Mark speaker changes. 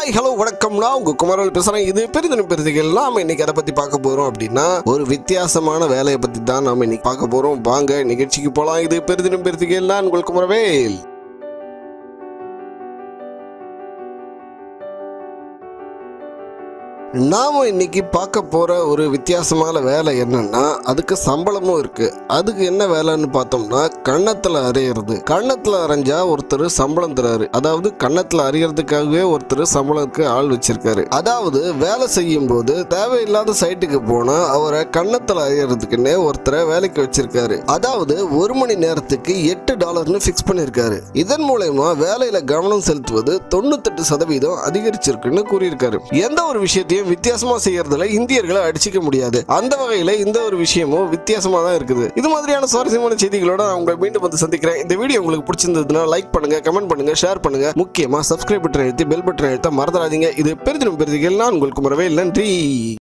Speaker 1: hi hello வணக்கம்னா உங்க குமரல் பேசுறேன் இது பெரிதனும் பெருதிகள் நாம இன்னைக்கு அதை பத்தி பார்க்க போறோம் அப்படின்னா ஒரு வித்தியாசமான வேலையை பத்தி தான் நாம இன்னைக்கு பார்க்க போறோம் வாங்க நிகழ்ச்சிக்கு போலாம் இது பெரிதனும் பெருதிகள் நான் உங்கள் குமரவேல் நாம இன்னைக்கு பார்க்க போற ஒரு வித்தியாசமான வேலை என்னன்னா அதுக்கு சம்பளமும் இருக்கு அதுக்கு என்ன வேலைன்னு பார்த்தோம்னா கன்னத்துல அரையிறது கன்னத்துல அரைஞ்சா ஒருத்தர் சம்பளம் தராரு அதாவது கன்னத்துல அரைகிறதுக்காகவே ஒருத்தர் சம்பளத்துக்கு ஆள் வச்சிருக்காரு அதாவது வேலை செய்யும் போது தேவையில்லாத சைட்டுக்கு போனா அவரை கன்னத்துல அரைகிறதுக்குன்னே ஒருத்தரை வேலைக்கு வச்சிருக்காரு அதாவது ஒரு மணி நேரத்துக்கு எட்டு டாலர்னு ஃபிக்ஸ் பண்ணியிருக்காரு இதன் மூலயமா வேலையில கவனம் செலுத்துவது தொண்ணூத்தெட்டு சதவீதம் அதிகரிச்சிருக்குன்னு கூறியிருக்காரு எந்த ஒரு விஷயத்தையும் வித்தியாசமா செய்யறதுல இந்தியர்களை அடிச்சுக்க முடியாது அந்த வகையில இந்த ஒரு விஷயமும் வித்தியாசமா தான் இருக்குது இது மாதிரியான சுவாரஸ்யமான செய்திகளோட நான் உங்களை மீண்டும் வந்து சந்திக்கிறேன் இந்த வீடியோ உங்களுக்கு பிடிச்சிருந்ததுன்னா லைக் பண்ணுங்க கமெண்ட் பண்ணுங்க ஷேர் பண்ணுங்க முக்கியமா சப்ஸ்கிரைப் பட்டன் அழுத்தி பெல் பட்டன் அழுத்த மறந்துடாதீங்க இது பெரிதினும் பெரிதிகள் நான் உங்கள் குமரவே நன்றி